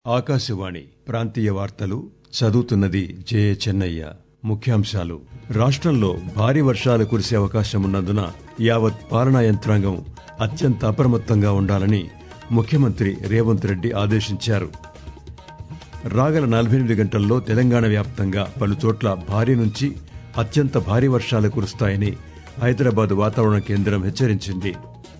ఆకాశవాణి ప్రాంతీయ వార్తలు చదువుతున్నది జే చెన్నయ్య ముఖ్యాంశాలు రాష్ట్రంలో భారీ వర్షాలు కురిసే అవకాశం ఉన్నందున యావత్ పాలనా యంత్రాంగం అత్యంత అప్రమత్తంగా ఉండాలని ముఖ్యమంత్రి రేవంత్ రెడ్డి ఆదేశించారు రాగల నలభై ఎనిమిది గంటల్లో తెలంగాణ వ్యాప్తంగా పలు చోట్ల భారీ నుంచి అత్యంత భారీ వర్షాలు కురుస్తాయని హైదరాబాద్ వాతావరణ కేంద్రం హెచ్చరించింది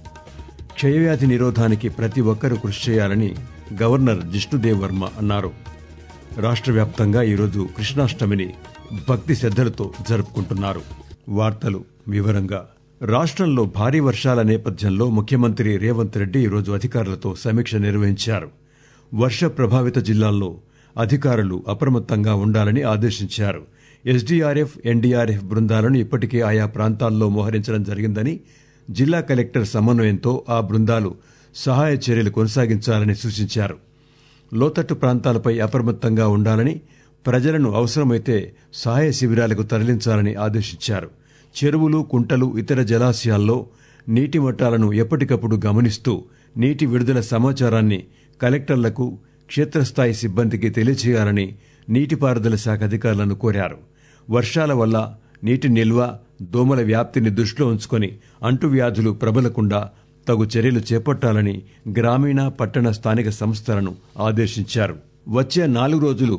క్షయవ్యాధి నిరోధానికి ప్రతి ఒక్కరూ కృషి చేయాలని గవర్నర్ జిష్ణుదేవ్ వర్మ అన్నారు రాష్ట్ర వ్యాప్తంగా ఈరోజు కృష్ణాష్టమిని భక్తి శ్రద్దలతో జరుపుకుంటున్నారు వార్తలు వివరంగా రాష్ట్రంలో భారీ వర్షాల నేపథ్యంలో ముఖ్యమంత్రి రేవంత్ రెడ్డి ఈరోజు అధికారులతో సమీక్ష నిర్వహించారు వర్ష ప్రభావిత జిల్లాల్లో అధికారులు అప్రమత్తంగా ఉండాలని ఆదేశించారు ఎస్డీఆర్ఎఫ్ ఎన్డీఆర్ఎఫ్ బృందాలను ఇప్పటికే ఆయా ప్రాంతాల్లో మోహరించడం జరిగిందని జిల్లా కలెక్టర్ సమన్వయంతో ఆ బృందాలు సహాయ చర్యలు కొనసాగించాలని సూచించారు లోతట్టు ప్రాంతాలపై అప్రమత్తంగా ఉండాలని ప్రజలను అవసరమైతే సహాయ శిబిరాలకు తరలించాలని ఆదేశించారు చెరువులు కుంటలు ఇతర జలాశయాల్లో నీటి మట్టాలను ఎప్పటికప్పుడు గమనిస్తూ నీటి విడుదల సమాచారాన్ని కలెక్టర్లకు క్షేత్రస్థాయి సిబ్బందికి తెలియజేయాలని నీటిపారుదల శాఖ అధికారులను కోరారు వర్షాల వల్ల నీటి నిల్వ దోమల వ్యాప్తిని దృష్టిలో ఉంచుకొని అంటువ్యాధులు ప్రబలకుండా తగు చర్యలు చేపట్టాలని గ్రామీణ పట్టణ స్థానిక సంస్థలను ఆదేశించారు వచ్చే నాలుగు రోజులు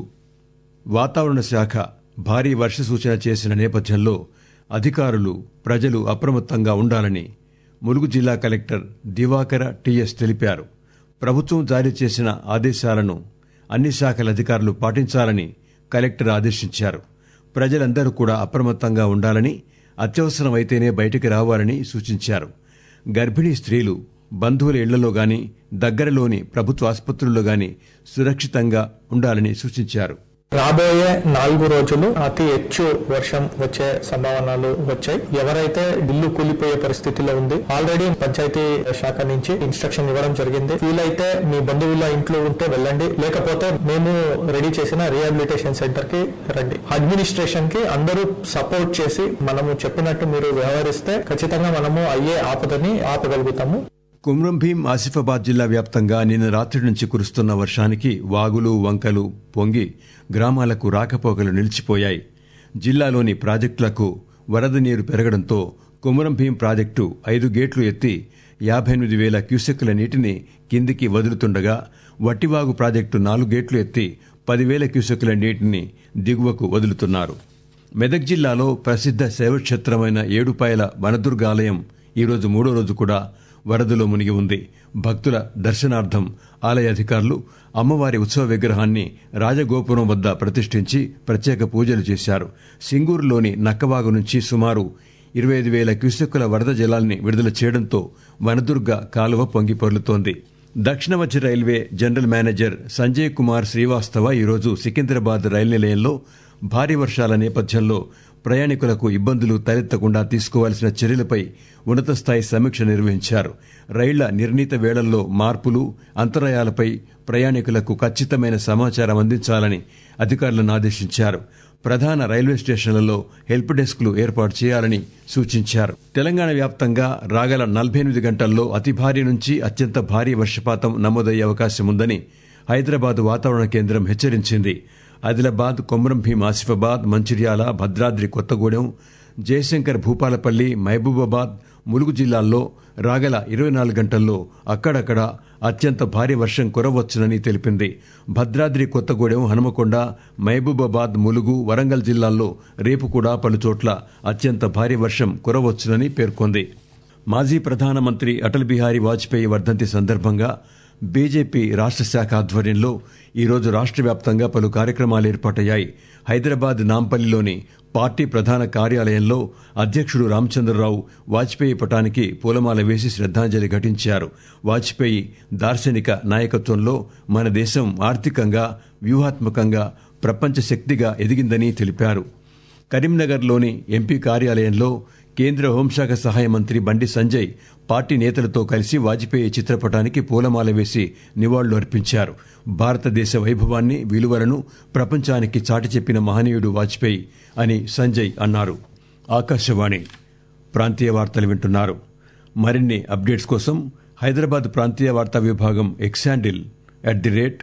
వాతావరణ శాఖ భారీ వర్ష సూచన చేసిన నేపథ్యంలో అధికారులు ప్రజలు అప్రమత్తంగా ఉండాలని ములుగు జిల్లా కలెక్టర్ దివాకర టిఎస్ తెలిపారు ప్రభుత్వం జారీ చేసిన ఆదేశాలను అన్ని శాఖల అధికారులు పాటించాలని కలెక్టర్ ఆదేశించారు ప్రజలందరూ కూడా అప్రమత్తంగా ఉండాలని అత్యవసరమైతేనే బయటికి రావాలని సూచించారు గర్భిణీ స్త్రీలు బంధువుల ఇళ్లలో గాని దగ్గరలోని ప్రభుత్వ ఆసుపత్రుల్లో గాని సురక్షితంగా ఉండాలని సూచించారు రాబోయే నాలుగు రోజులు అతి ಹೆಚ್ಚు వర్షం వచ్చే సంభావనలు వచ్చాయి ఎవరైతే ఇల్లు కూలిపోయే పరిస్థితిలో ఉంది ఆల్రెడీ పంచాయతీ శాఖ నుంచి ఇన్స్ట్రక్షన్ ఇవ్వడం జరిగింది వీలైతే మీ బంధువుల ఇంట్లో ఉంటే వెళ్ళండి లేకపోతే మేము రెడీ చేసిన రిహాబిలిటేషన్ సెంటర్ కి రండి అడ్మినిస్ట్రేషన్ కి అందరూ సపోర్ట్ చేసి మనము చెప్పినట్టు మీరు వ్యవహరిస్తే ఖచ్చితంగా మనము అయ్యే ఆపదని ఆపగలుగుతాము కుమ్రం భీం ఆసిఫాబాద్ జిల్లా వ్యాప్తంగా నిన్న రాత్రి నుంచి కురుస్తున్న వర్షానికి వాగులు వంకలు పొంగి గ్రామాలకు రాకపోకలు నిలిచిపోయాయి జిల్లాలోని ప్రాజెక్టులకు వరద నీరు పెరగడంతో కుమరం భీం ప్రాజెక్టు ఐదు గేట్లు ఎత్తి యాభై ఎనిమిది వేల క్యూసెక్కుల నీటిని కిందికి వదులుతుండగా వట్టివాగు ప్రాజెక్టు నాలుగు గేట్లు ఎత్తి పదివేల క్యూసెక్కుల నీటిని దిగువకు వదులుతున్నారు మెదక్ జిల్లాలో ప్రసిద్ధ శైవక్షేత్రమైన ఏడుపాయల వనదుర్గ ఆలయం ఈరోజు మూడో రోజు కూడా వరదలో మునిగి ఉంది భక్తుల దర్శనార్థం ఆలయ అధికారులు అమ్మవారి ఉత్సవ విగ్రహాన్ని రాజగోపురం వద్ద ప్రతిష్ఠించి ప్రత్యేక పూజలు చేశారు సింగూరులోని నక్కవాగు నుంచి సుమారు ఇరవై ఐదు వేల క్యూసెక్కుల వరద జలాల్ని విడుదల చేయడంతో వనదుర్గ కాలువ పొంగి పొర్లుతోంది దక్షిణ మధ్య railway general manager Sanjay Kumar Srivastava ఈరోజు సికింద్రాబాద్ రైలు నిలయంలో భారీ వర్షాల నేపథ్యంలో ప్రయాణికులకు ఇబ్బందులు తలెత్తకుండా తీసుకోవాల్సిన చర్యలపై ఉన్నత స్థాయి సమీక్ష నిర్వహించారు రైళ్ల నిర్ణీత వేళల్లో మార్పులు అంతరాయాలపై ప్రయాణికులకు ఖచ్చితమైన సమాచారం అందించాలని అధికారులను ఆదేశించారు ప్రధాన రైల్వే స్టేషన్లలో హెల్ప్ డెస్క్లు ఏర్పాటు చేయాలని సూచించారు తెలంగాణ వ్యాప్తంగా రాగల నలభై ఎనిమిది గంటల్లో అతి భారీ నుంచి అత్యంత భారీ వర్షపాతం నమోదయ్యే అవకాశం ఉందని హైదరాబాద్ వాతావరణ కేంద్రం హెచ్చరించింది ఆదిలాబాద్ కొమరం భీం ఆసిఫాబాద్ మంచిర్యాల భద్రాద్రి కొత్తగూడెం జయశంకర్ భూపాలపల్లి మహబూబాబాద్ ములుగు జిల్లాల్లో రాగల ఇరవై నాలుగు గంటల్లో అక్కడక్కడ అత్యంత భారీ వర్షం కురవచ్చునని తెలిపింది భద్రాద్రి కొత్తగూడెం హనుమకొండ మహబూబాబాద్ ములుగు వరంగల్ జిల్లాల్లో రేపు కూడా పలుచోట్ల అత్యంత భారీ వర్షం కురవచ్చునని పేర్కొంది మాజీ ప్రధానమంత్రి అటల్ బిహారీ వాజ్పేయి వర్ధంతి సందర్భంగా బీజేపీ రాష్ట్ర శాఖ ఆధ్వర్యంలో ఈరోజు రాష్ట్ర వ్యాప్తంగా పలు కార్యక్రమాలు ఏర్పాటయ్యాయి హైదరాబాద్ నాంపల్లిలోని పార్టీ ప్రధాన కార్యాలయంలో అధ్యక్షుడు రామచంద్రరావు వాజ్పేయి పటానికి పూలమాల వేసి శ్రద్దాంజలి ఘటించారు వాజ్పేయి దార్శనిక నాయకత్వంలో మన దేశం ఆర్థికంగా వ్యూహాత్మకంగా ప్రపంచ శక్తిగా ఎదిగిందని తెలిపారు కరీంనగర్లోని ఎంపీ కార్యాలయంలో కేంద్ర హోంశాఖ సహాయ మంత్రి బండి సంజయ్ పార్టీ నేతలతో కలిసి వాజ్పేయి చిత్రపటానికి పూలమాల వేసి నివాళులు అర్పించారు భారతదేశ వైభవాన్ని విలువలను ప్రపంచానికి చాటి చెప్పిన మహనీయుడు వాజ్పేయి అని సంజయ్ అన్నారు ఆకాశవాణి ప్రాంతీయ వార్తలు వింటున్నారు మరిన్ని అప్డేట్స్ కోసం హైదరాబాద్ ప్రాంతీయ వార్తా విభాగం X handle at the rate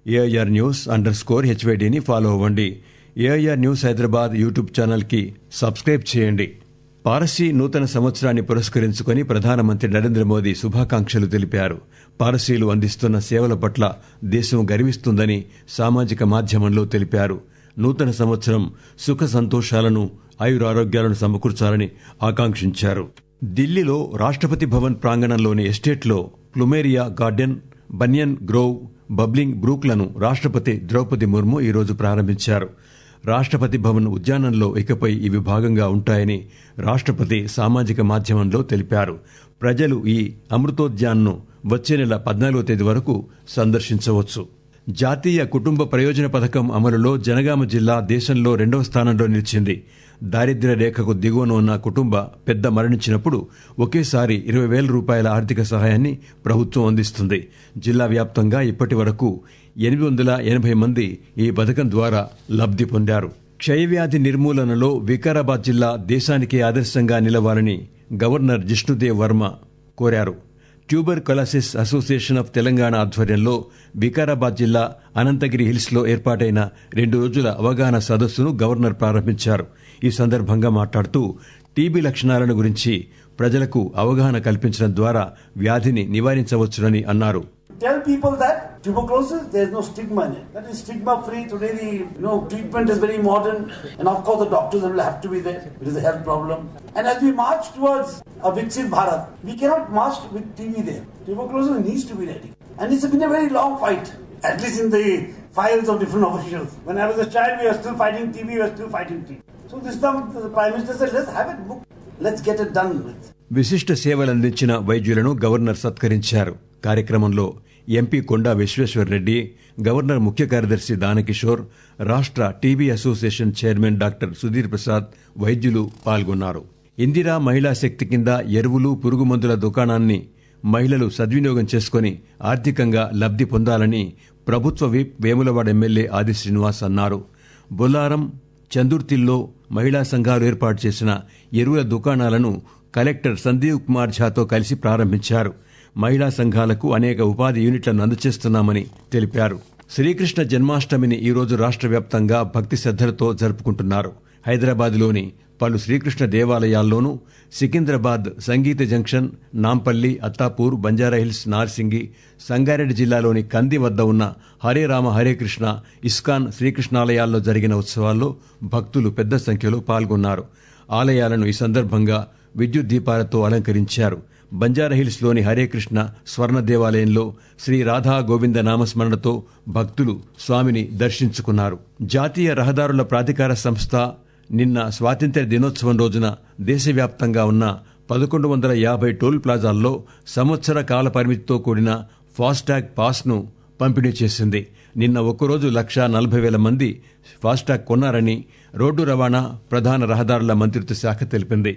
AIR news underscore స్కోర్ హెచ్వైడిని ఫాలో అవ్వండి ఏఐఆర్ న్యూస్ హైదరాబాద్ యూట్యూబ్ ఛానల్కి సబ్స్క్రైబ్ చేయండి పారసీ నూతన సంవత్సరాన్ని పురస్కరించుకుని ప్రధానమంత్రి నరేంద్ర మోదీ శుభాకాంక్షలు తెలిపారు పారసీలు అందిస్తున్న సేవల పట్ల దేశం గర్విస్తుందని సామాజిక మాధ్యమంలో తెలిపారు నూతన సంవత్సరం సుఖ సంతోషాలను ఆయురారోగ్యాలను సమకూర్చాలని ఆకాంక్షించారు ఢిల్లీలో రాష్ట్రపతి భవన్ ప్రాంగణంలోని ఎస్టేట్లో plumeria garden banyan grove bubbling బ్రూక్లను రాష్ట్రపతి ద్రౌపది ముర్ము ఈరోజు ప్రారంభించారు రాష్ట్రపతి భవన్ ఉద్యానంలో ఇకపై ఇవి భాగంగా ఉంటాయని రాష్ట్రపతి సామాజిక మాధ్యమంలో తెలిపారు ప్రజలు ఈ అమృతోద్యాన్ను వచ్చే నెల పద్నాలుగో తేదీ వరకు సందర్శించవచ్చు జాతీయ కుటుంబ ప్రయోజన పథకం అమలులో జనగామ జిల్లా దేశంలో రెండవ స్థానంలో నిలిచింది దారిద్ర్య రేఖకు దిగువన ఉన్న కుటుంబ పెద్ద మరణించినప్పుడు ఒకేసారి ఇరవై వేల రూపాయల ఆర్థిక సహాయాన్ని ప్రభుత్వం అందిస్తుంది జిల్లా వ్యాప్తంగా ఇప్పటి వరకు ఎనిమిది వందల ఎనభై మంది ఈ పథకం ద్వారా లబ్ది పొందారు క్షయవ్యాధి నిర్మూలనలో వికారాబాద్ జిల్లా దేశానికి ఆదర్శంగా నిలవాలని గవర్నర్ జిష్ణుదేవ్ వర్మ కోరారు tuberculosis association of Telangana ఆధ్వర్యంలో వికారాబాద్ జిల్లా అనంతగిరి హిల్స్ లో ఏర్పాటైన రెండు రోజుల అవగాహన సదస్సును గవర్నర్ ప్రారంభించారు ఈ సందర్భంగా మాట్లాడుతూ టీబీ లక్షణాలను గురించి ప్రజలకు అవగాహన కల్పించడం ద్వారా వ్యాధిని నివారించవచ్చునని అన్నారు Tell people that tuberculosis, there's no stigma in it. That is stigma free. Today, the you know treatment is very modern, and of course, the doctors will have to be there. It is a health problem. And as we march towards a Viksit Bharat, we cannot march with TB there. Tuberculosis needs to be ready, and it's been a very long fight. At least in the files of different officials. When I was a child, we were still fighting TB. We were still fighting TB. So this time, the Prime Minister said, "Let's have it booked. Let's get it done with." విశిష్ట సేవలందించిన వైద్యులను governor సత్కరించారు కార్యక్రమంలో MP కొండా Vishweshwar Reddy governor ముఖ్య కార్యదర్శి దానకిషోర్ రాష్ట్ర TB association chairman doctor Sudhir Prasad వైద్యులు పాల్గొన్నారు ఇందిరా మహిళా శక్తి కింద ఎరువులు పురుగుమందుల దుకాణాన్ని మహిళలు సద్వినియోగం చేసుకుని ఆర్థికంగా లబ్ది పొందాలని ప్రభుత్వ విప్ వేములవాడ ఎమ్మెల్యే ఆది శ్రీనివాస్ అన్నారు బొల్లారం చందుర్తిల్లో మహిళా సంఘాలు ఏర్పాటు చేసిన ఎరువుల దుకాణాలను కలెక్టర్ సందీప్ కుమార్ ఝాతో కలిసి ప్రారంభించారు మహిళా సంఘాలకు అనేక ఉపాధి యూనిట్లను అందజేస్తున్నామని తెలిపారు శ్రీకృష్ణ జన్మాష్టమిని ఈరోజు రాష్ట్ర వ్యాప్తంగా భక్తి శ్రద్దలతో జరుపుకుంటున్నారు హైదరాబాద్లోని పలు శ్రీకృష్ణ దేవాలయాల్లోనూ సికింద్రాబాద్ సంగీత జంక్షన్ నాంపల్లి అత్తాపూర్ బంజారాహిల్స్ నార్సింగి సంగారెడ్డి జిల్లాలోని కంది వద్ద ఉన్న హరే రామ హరే కృష్ణ ఇస్కాన్ శ్రీకృష్ణాలయాల్లో జరిగిన ఉత్సవాల్లో భక్తులు పెద్ద సంఖ్యలో పాల్గొన్నారు ఆలయాలను ఈ సందర్భంగా విద్యుత్ దీపాలతో అలంకరించారు బంజారాహిల్స్ లోని హరే కృష్ణ స్వర్ణ దేవాలయంలో శ్రీ రాధా గోవింద నామస్మరణతో భక్తులు స్వామిని దర్శించుకున్నారు జాతీయ రహదారుల ప్రాధికార సంస్థ నిన్న స్వాతంత్ర్య దినోత్సవం రోజున దేశవ్యాప్తంగా ఉన్న పదకొండు వందల యాభై టోల్ ప్లాజాల్లో సంవత్సర కాల పరిమితితో కూడిన ఫాస్టాగ్ పాస్ను పంపిణీ చేసింది నిన్న ఒక్కరోజు లక్ష నలభై వేల మంది ఫాస్టాగ్ కొన్నారని రోడ్డు రవాణా ప్రధాన రహదారుల మంత్రిత్వ శాఖ తెలిపింది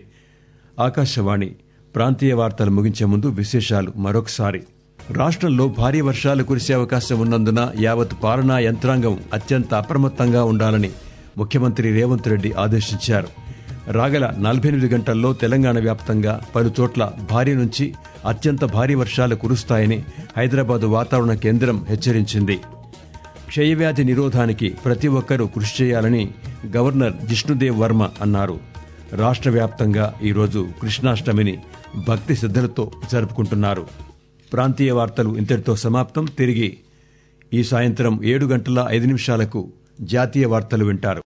ఆకాశవాణి ప్రాంతీయ వార్తలు ముగించే ముందు విశేషాలు మరొకసారి రాష్ట్రంలో భారీ వర్షాలు కురిసే అవకాశం ఉన్నందున యావత్ పాలనా యంత్రాంగం అత్యంత అప్రమత్తంగా ఉండాలని ముఖ్యమంత్రి రేవంత్ రెడ్డి ఆదేశించారు రాగల నలభై ఎనిమిది గంటల్లో తెలంగాణ వ్యాప్తంగా పలు చోట్ల భారీ నుంచి అత్యంత భారీ వర్షాలు కురుస్తాయని హైదరాబాద్ వాతావరణ కేంద్రం హెచ్చరించింది క్షయవ్యాధి నిరోధానికి ప్రతి ఒక్కరూ కృషి చేయాలని గవర్నర్ జిష్ణుదేవ్ వర్మ అన్నారు రాష్ట్ర వ్యాప్తంగా ఈరోజు కృష్ణాష్టమిని భక్తి శ్రద్దలతో జరుపుకుంటున్నారు ప్రాంతీయ వార్తలు ఇంతటితో సమాప్తం తిరిగి ఈ సాయంత్రం ఏడు గంటల ఐదు నిమిషాలకు జాతీయ వార్తలు వింటారు